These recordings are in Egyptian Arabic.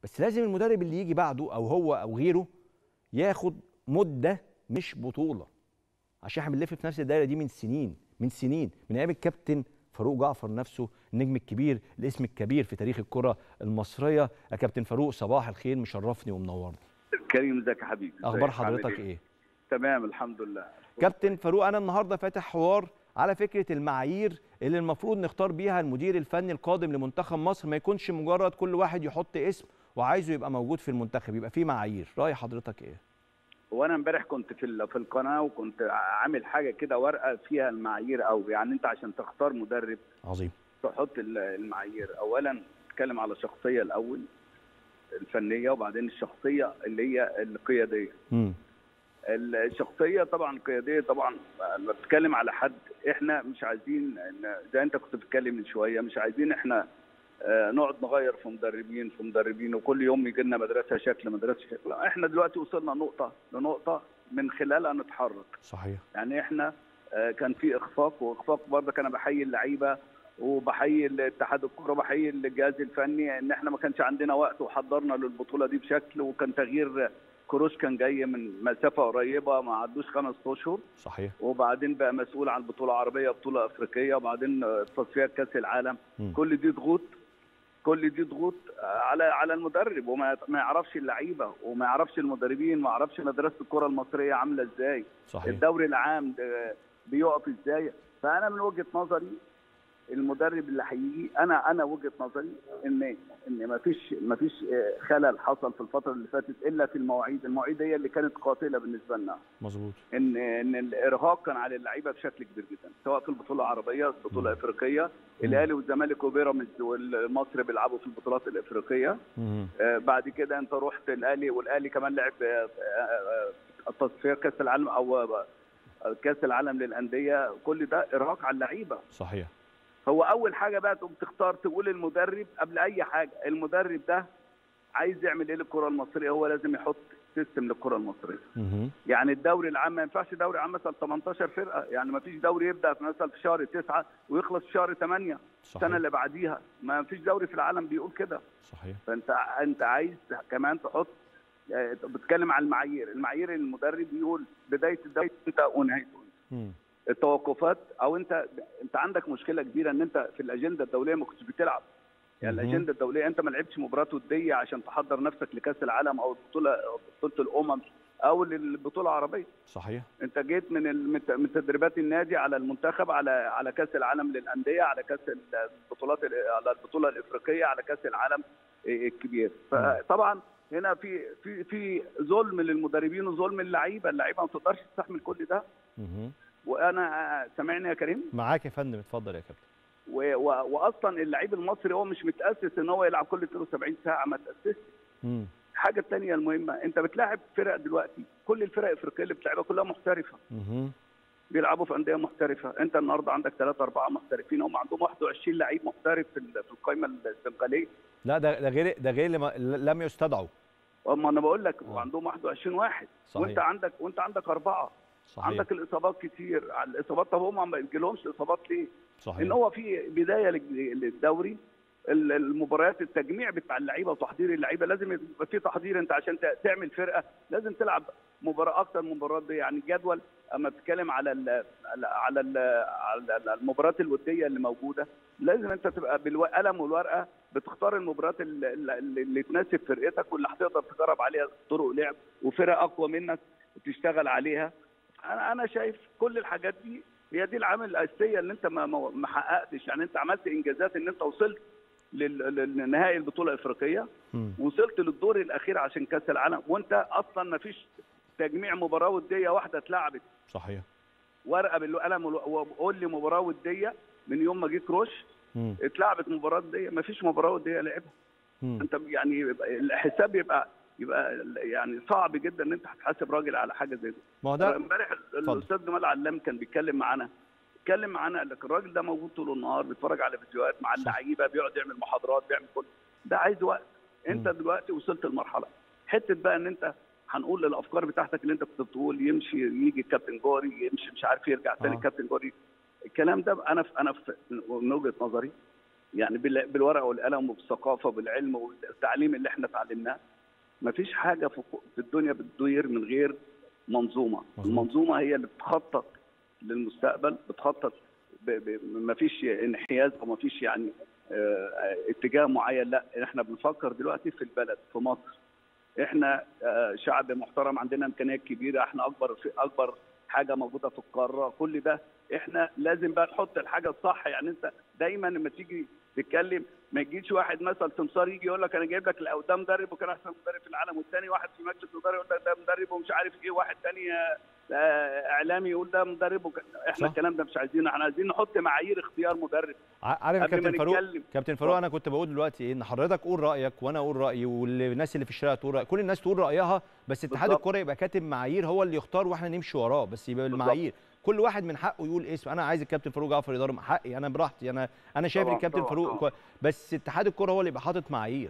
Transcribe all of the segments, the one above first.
بس لازم المدرب اللي يجي بعده او هو او غيره ياخد مده مش بطوله عشان احنا بنلف في نفس الدايره دي من سنين من سنين من ايام الكابتن فاروق جعفر نفسه النجم الكبير الاسم الكبير في تاريخ الكره المصريه يا كابتن فاروق صباح الخير مشرفني ومنورني كريم ازيك يا حبيبي اخبار ازيك؟ عامل حضرتك ايه تمام الحمد لله كابتن فاروق انا النهارده فاتح حوار على فكره المعايير اللي المفروض نختار بيها المدير الفني القادم لمنتخب مصر ما يكونش مجرد كل واحد يحط اسم وعايزه يبقى موجود في المنتخب يبقى في معايير راي حضرتك ايه وانا امبارح كنت في ال- في القناه وكنت عامل حاجه كده ورقه فيها المعايير او يعني انت عشان تختار مدرب عظيم تحط ال- المعايير اولا تتكلم على الشخصيه الاول الفنيه وبعدين الشخصيه اللي هي القياديه امم الشخصيه طبعا القياديه طبعا لما بتتكلم على حد احنا مش عايزين إن- زي انت كنت بتتكلم من شويه مش عايزين احنا آه، نقعد نغير في مدربين في مدربين وكل يوم يجي لنا مدرسه شكل مدرسه شكل لا، احنا دلوقتي وصلنا نقطه لنقطه من خلالها نتحرك صحيح يعني احنا آه، كان في اخفاق واخفاق برضك انا بحيي اللعيبه وبحيي الاتحاد الكوره وبحيي الجهاز الفني ان احنا ما كانش عندنا وقت وحضرنا للبطوله دي بشكل وكان تغيير كروش كان جاي من مسافه قريبه ما عدوش خمس اشهر صحيح وبعدين بقى مسؤول عن بطوله عربيه بطوله افريقيه وبعدين تصفيات كاس العالم مم. كل دي ضغوط كل دي ضغوط على على المدرب وما ما يعرفش اللعيبه وما يعرفش المدربين ما يعرفش مدرسه الكره المصريه عامله ازاي صحيح الدوري العام ده بيقف ازاي فانا من وجهه نظري المدرب اللي هيجي انا انا وجهه نظري ان ان ما فيش ما فيش خلل حصل في الفتره اللي فاتت الا في المواعيد المواعيد هي اللي كانت قاتله بالنسبه لنا مظبوط ان ان الارهاق كان على اللعيبه بشكل كبير جدا سواء في البطوله العربيه البطوله الافريقيه الاهلي والزمالك وبيراميدز والمصري بيلعبوا في البطولات الافريقيه مم. آه، بعد كده انت رحت الاهلي والاهلي كمان لعب آه، آه، آه، تصفيه كاس العالم او آه، كاس العالم للانديه كل ده ارهاق على اللعيبه صحيح هو اول حاجه بقى تقوم تختار تقول المدرب قبل اي حاجه المدرب ده عايز يعمل ايه للكره المصريه هو لازم يحط سيستم للكره المصريه مم. يعني الدوري العام ما ينفعش دوري عام مثلا 18 فرقه يعني ما فيش دوري يبدا في مثلا في شهر 9 ويخلص في شهر 8 السنه صحيح اللي بعديها ما فيش دوري في العالم بيقول كده صحيح فانت انت عايز كمان تحط آه، بتتكلم على المعايير المعايير المدرب يقول بدايه الدوري انت ونهايته مم. التوقفات او انت انت عندك مشكله كبيره ان انت في الاجنده الدوليه ما كنتش بتلعب يعني مهم. الاجنده الدوليه انت ما لعبتش مباراه وديه عشان تحضر نفسك لكاس العالم او البطوله بطوله الامم او للبطوله العربيه صحيح انت جيت من ال- من ت- من تدريبات النادي على المنتخب على على كاس العالم للانديه على كاس البطولات ال- على البطوله الافريقيه على كاس العالم الكبير فطبعا هنا في في في ظلم للمدربين وظلم للعيبه اللعيبه ما تقدرش تستحمل كل ده مم. وانا سامعني يا كريم معاك يا فندم اتفضل يا كابتن و- و- واصلا اللعيب المصري هو مش متاسس ان هو يلعب كل 72 ساعه ما تاسسش مم. الحاجه الثانيه المهمه انت بتلاعب فرق دلوقتي كل الفرق الافريقيه اللي بتلعبها كلها محترفه مم. بيلعبوا في انديه محترفه انت النهارده عندك ثلاثة أربعة محترفين هم عندهم 21 لعيب محترف في ال- في القائمه السنغاليه لا ده ده غير ده غير لما لم يستدعوا هم انا بقول لك آه. وعندهم 21 واحد صحيح. وانت عندك وانت عندك اربعه صحيح عندك الاصابات كتير الاصابات طب هم ما بيجيلهمش اصابات ليه؟ صحيح ان هو في بدايه للج- للدوري ال- المباريات التجميع بتاع اللعيبه وتحضير اللعيبه لازم يبقى في تحضير انت عشان ت- تعمل فرقه لازم تلعب مباراه اكتر من مباراه دي يعني الجدول اما بتتكلم على ال على ال على المباريات الوديه اللي موجوده لازم انت تبقى بالقلم والورقه بتختار المباريات ال- ال- اللي تناسب فرقتك واللي هتقدر تجرب عليها طرق لعب وفرق اقوى منك تشتغل عليها انا انا شايف كل الحاجات دي هي دي العامل الاساسيه اللي انت ما ما ما حققتش يعني انت عملت انجازات ان انت وصلت لل- للنهائي البطوله الافريقيه مم. وصلت للدور الاخير عشان كاس العالم وانت اصلا ما فيش تجميع مباراه وديه واحده اتلعبت صحيح ورقه بالقلم وقول لي مباراه وديه من يوم ما جه كروش مم. اتلعبت مباراه وديه ما فيش مباراه وديه لعبها مم. انت يعني يبقى الحساب يبقى يبقى يعني صعب جدا ان انت هتحاسب راجل على حاجه زي دي ما هو ده امبارح الاستاذ جمال علام كان بيتكلم معانا اتكلم معانا قال لك الراجل ده موجود طول النهار بيتفرج على فيديوهات مع صح. اللعيبه بيقعد يعمل محاضرات بيعمل كل ده عايز وقت انت مم. دلوقتي وصلت لمرحله حته بقى ان انت هنقول الافكار بتاعتك اللي انت كنت بتقول يمشي يجي الكابتن جوري يمشي مش عارف يرجع تاني آه. الكابتن جوري الكلام ده انا في انا في من وجهه نظري يعني بال- بالورقه والقلم وبالثقافه وبالعلم والتعليم اللي احنا اتعلمناه مفيش حاجه في في الدنيا بتدير من غير منظومه مظبوط. المنظومه هي اللي بتخطط للمستقبل بتخطط ب... ب... مفيش انحياز او مفيش يعني اه اتجاه معين لا احنا بنفكر دلوقتي في البلد في مصر احنا اه شعب محترم عندنا امكانيات كبيره احنا اكبر في اكبر حاجه موجوده في القاره كل ده احنا لازم بقى نحط الحاجه الصح يعني انت دايما لما تيجي تتكلم ما يجيش واحد مثلا سمسار يجي يقول لك انا جايب لك الأو- ده مدرب وكان احسن مدرب في العالم والثاني واحد في مجلس الاداره يقول لك ده مدرب ومش عارف ايه واحد ثاني اعلامي يقول ده مدرب وك... احنا صح. الكلام ده مش عايزينه احنا عايزين نحط معايير اختيار مدرب ع- عارف يا قبل ما كابتن فاروق نتكلم. كابتن فاروق انا كنت بقول دلوقتي ايه ان حضرتك قول رايك وانا اقول رايي والناس اللي في الشارع تقول رأي. كل الناس تقول رايها بس اتحاد بالظبط. الكره يبقى كاتب معايير هو اللي يختار واحنا نمشي وراه بس يبقى بالظبط. المعايير كل واحد من حقه يقول اسم انا عايز الكابتن فاروق جعفر اداره حقي انا براحتي انا انا شايف طبعاً، الكابتن طبعاً، فاروق طبعاً. كوي- بس اتحاد الكره هو اللي يبقى حاطط معايير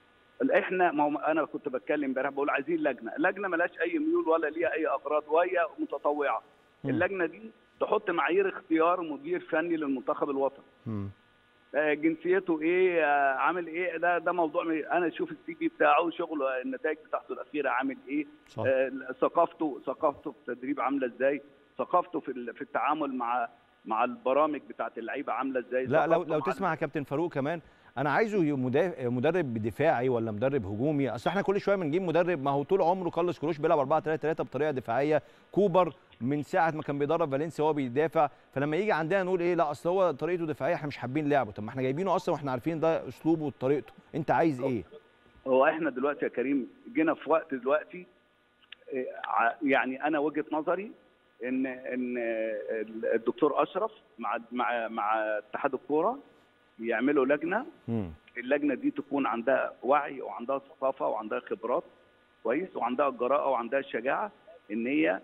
احنا ما هو انا كنت بتكلم امبارح بقول عايزين لجنه، لجنه ملهاش اي ميول ولا ليها اي اغراض وهي متطوعه. مم. اللجنه دي تحط معايير اختيار مدير فني للمنتخب الوطني. مم. آه، جنسيته ايه آه، عامل ايه ده ده موضوع م- انا اشوف السي في بتاعه شغله النتائج بتاعته الاخيره عامل ايه صح آه، ثقافته ثقافته في التدريب عامله ازاي ثقافته في ال- في التعامل مع مع البرامج بتاعت اللعيبه عامله ازاي لا لو ثقافته لو مع تسمع يا كابتن فاروق كمان انا عايزه ي- مدا- مدرب دفاعي ولا مدرب هجومي اصل احنا كل شويه بنجيب مدرب ما هو طول عمره كارلوس كروش بيلعب 4 3 3 بطريقه دفاعيه كوبر من ساعه ما كان بيدرب فالنسيا هو بيدافع فلما يجي عندنا نقول ايه لا اصل هو طريقته دفاعيه احنا مش حابين لعبه طب ما احنا جايبينه اصلا واحنا عارفين ده اسلوبه وطريقته انت عايز ايه هو احنا دلوقتي يا كريم جينا في وقت دلوقتي إيه، ع- يعني انا وجهه نظري ان ان الدكتور اشرف مع مع مع اتحاد الكوره يعملوا لجنه مم. اللجنه دي تكون عندها وعي وعندها ثقافه وعندها خبرات كويس وعندها الجراءه وعندها الشجاعه ان هي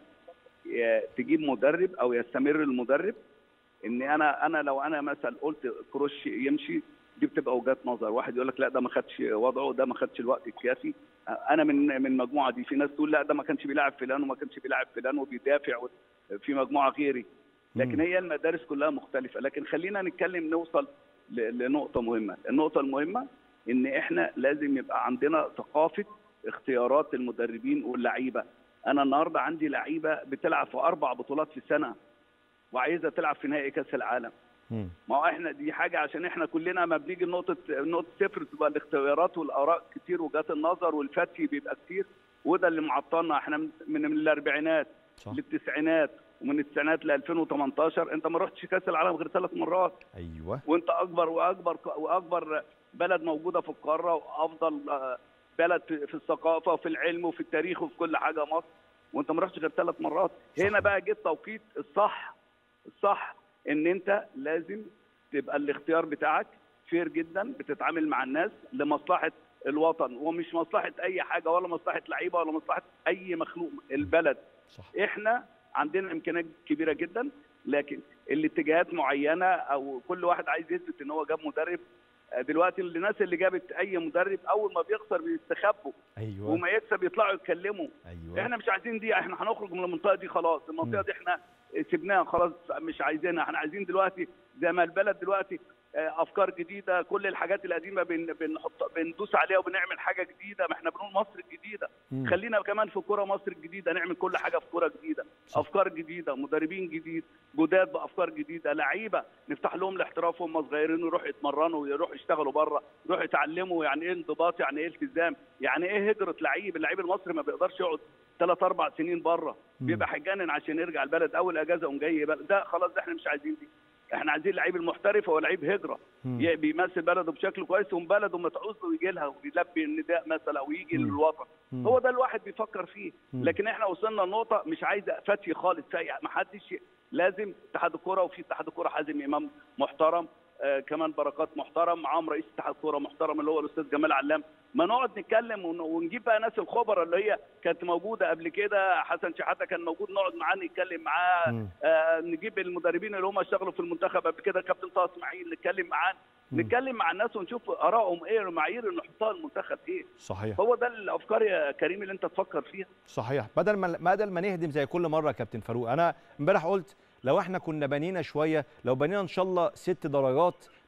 ي- تجيب مدرب او يستمر المدرب ان انا انا لو انا مثلا قلت كروش يمشي دي بتبقى وجهات نظر واحد يقول لك لا ده ما خدش وضعه ده ما خدش الوقت الكافي انا من من المجموعه دي في ناس تقول لا ده ما كانش بيلاعب فلان وما كانش بيلاعب فلان وبيدافع و- في مجموعه غيري لكن مم. هي المدارس كلها مختلفه لكن خلينا نتكلم نوصل ل- لنقطه مهمه النقطه المهمه ان احنا لازم يبقى عندنا ثقافه اختيارات المدربين واللعيبه انا النهارده عندي لعيبه بتلعب في اربع بطولات في السنه وعايزه تلعب في نهائي كاس العالم مم. ما هو احنا دي حاجه عشان احنا كلنا ما بنيجي نقطه نقطه صفر تبقى الاختيارات والاراء كتير وجهات النظر والفتي بيبقى كتير وده اللي معطلنا احنا من من من الاربعينات صح للتسعينات ومن التسعينات ل 2018 انت ما رحتش كاس العالم غير ثلاث مرات ايوه وانت اكبر واكبر واكبر بلد موجوده في القاره وافضل آه، بلد في في الثقافه وفي العلم وفي التاريخ وفي كل حاجه مصر وانت ما رحتش غير ثلاث مرات صح. هنا بقى جه التوقيت الصح الصح ان انت لازم تبقى الاختيار بتاعك فير جدا بتتعامل مع الناس لمصلحه الوطن ومش مصلحه اي حاجه ولا مصلحه لعيبه ولا مصلحه اي مخلوق البلد صح احنا عندنا امكانيات كبيره جدا لكن الاتجاهات معينه او كل واحد عايز يثبت ان هو جاب مدرب آه، دلوقتي الناس اللي جابت اي مدرب اول ما بيخسر بيستخبوا ايوه وما يكسب يطلعوا يتكلموا ايوه احنا مش عايزين دي احنا هنخرج من المنطقه دي خلاص المنطقه مم. دي احنا سيبناها خلاص مش عايزينها احنا عايزين دلوقتي زي ما البلد دلوقتي آه، افكار جديده كل الحاجات القديمه بن بنحط بندوس عليها وبنعمل حاجه جديده ما احنا بنقول مصر الجديده مم. خلينا كمان في كوره مصر الجديده نعمل كل حاجه في كوره جديده صح. افكار جديده مدربين جديد جداد بافكار جديده لعيبه نفتح لهم الاحتراف وهم صغيرين يروحوا يتمرنوا ويروحوا يشتغلوا بره يروحوا يتعلموا يعني ايه انضباط يعني ايه التزام يعني ايه هجره لعيب اللعيب المصري ما بيقدرش يقعد ثلاث اربع سنين بره مم. بيبقى هيجنن عشان يرجع البلد اول اجازه قوم جاي بلد. ده خلاص ده احنا مش عايزين دي احنا عايزين لعيب المحترف هو لعيب هجره مم. ي- بيمثل بلده بشكل كويس ومن بلده ما تعوز له يجي لها ويلبي النداء مثلا او يجي مم. للوطن مم. هو ده الواحد بيفكر فيه مم. لكن احنا وصلنا لنقطه مش عايزه فتي خالص في ما حدش لازم اتحاد الكوره وفي اتحاد الكوره حازم امام محترم آه كمان بركات محترم معاهم رئيس اتحاد الكوره محترم اللي هو الاستاذ جمال علام ما نقعد نتكلم ون- ونجيب بقى ناس الخبراء اللي هي كانت موجوده قبل كده حسن شحاته كان موجود نقعد معاه نتكلم معاه مم. آه نجيب المدربين اللي هم اشتغلوا في المنتخب قبل كده كابتن طه اسماعيل نتكلم معاه مم. نتكلم مع الناس ونشوف ارائهم ايه المعايير اللي نحطها المنتخب ايه صحيح هو ده الافكار يا كريم اللي انت تفكر فيها صحيح بدل ما بدل ما نهدم زي كل مره يا كابتن فاروق انا امبارح قلت لو احنا كنا بنينا شويه لو بنينا ان شاء الله ست درجات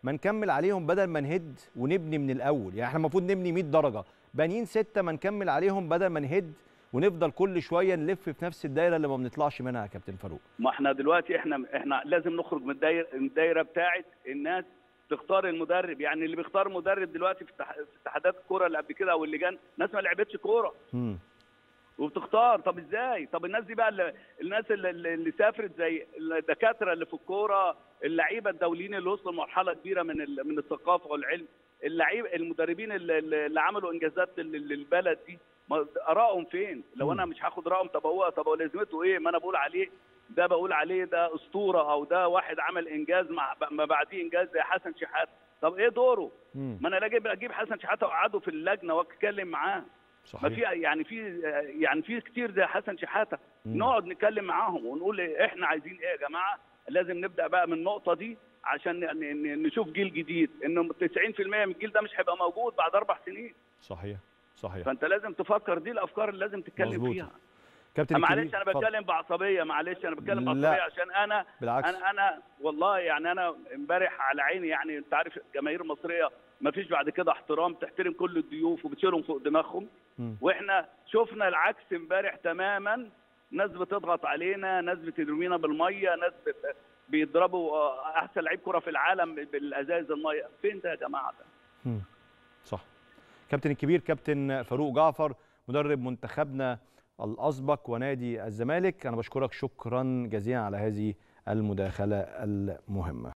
ما نكمل عليهم بدل ما نهد ونبني من الاول يعني احنا المفروض نبني 100 درجه بانيين ستة ما نكمل عليهم بدل ما نهد ونفضل كل شويه نلف في نفس الدايره اللي ما بنطلعش منها يا كابتن فاروق ما احنا دلوقتي احنا احنا لازم نخرج من الدايره من الدايره بتاعه الناس تختار المدرب يعني اللي بيختار مدرب دلوقتي في اتح- في اتحادات الكوره اللي قبل كده او اللجان ناس ما لعبتش كوره مم. وبتختار طب ازاي طب الناس دي بقى اللي الناس اللي, اللي سافرت زي الدكاتره اللي في الكوره اللعيبه الدوليين اللي وصلوا لمرحله كبيره من ال- من الثقافه والعلم اللعيب المدربين اللي, اللي عملوا انجازات لل- للبلد دي ما- ارائهم فين لو انا مش هاخد رايهم طب هو طب هو لازمته ايه ما انا بقول عليه ده بقول عليه ده اسطوره او ده واحد عمل انجاز مع ما بعديه انجاز زي حسن شحاته طب ايه دوره مم. ما انا لا اجيب اجيب حسن شحاته واقعده في اللجنه واتكلم معاه ما في صحيح يعني في يعني في كتير زي حسن شحاته مم. نقعد نتكلم معاهم ونقول إيه احنا عايزين ايه يا جماعه لازم نبدا بقى من النقطه دي عشان ن- ن- نشوف جيل جديد انه 90% من الجيل ده مش هيبقى موجود بعد اربع سنين صحيح صحيح فانت لازم تفكر دي الافكار اللي لازم تتكلم مظبوط. فيها كابتن معلش الكبير، انا اتفضل. بتكلم بعصبيه معلش انا بتكلم لا. بعصبيه عشان انا بالعكس انا انا والله يعني انا امبارح على عيني يعني انت عارف الجماهير المصريه ما فيش بعد كده احترام تحترم كل الضيوف وبتشيلهم فوق دماغهم مم. واحنا شفنا العكس امبارح تماما ناس بتضغط علينا ناس بترمينا بالميه ناس بت- بيضربوا آه، احسن لعيب كره في العالم بالازاز الميه فين ده يا جماعه ده مم. صح كابتن الكبير كابتن فاروق جعفر مدرب منتخبنا الاسبق ونادي الزمالك انا بشكرك شكرا جزيلا على هذه المداخله المهمه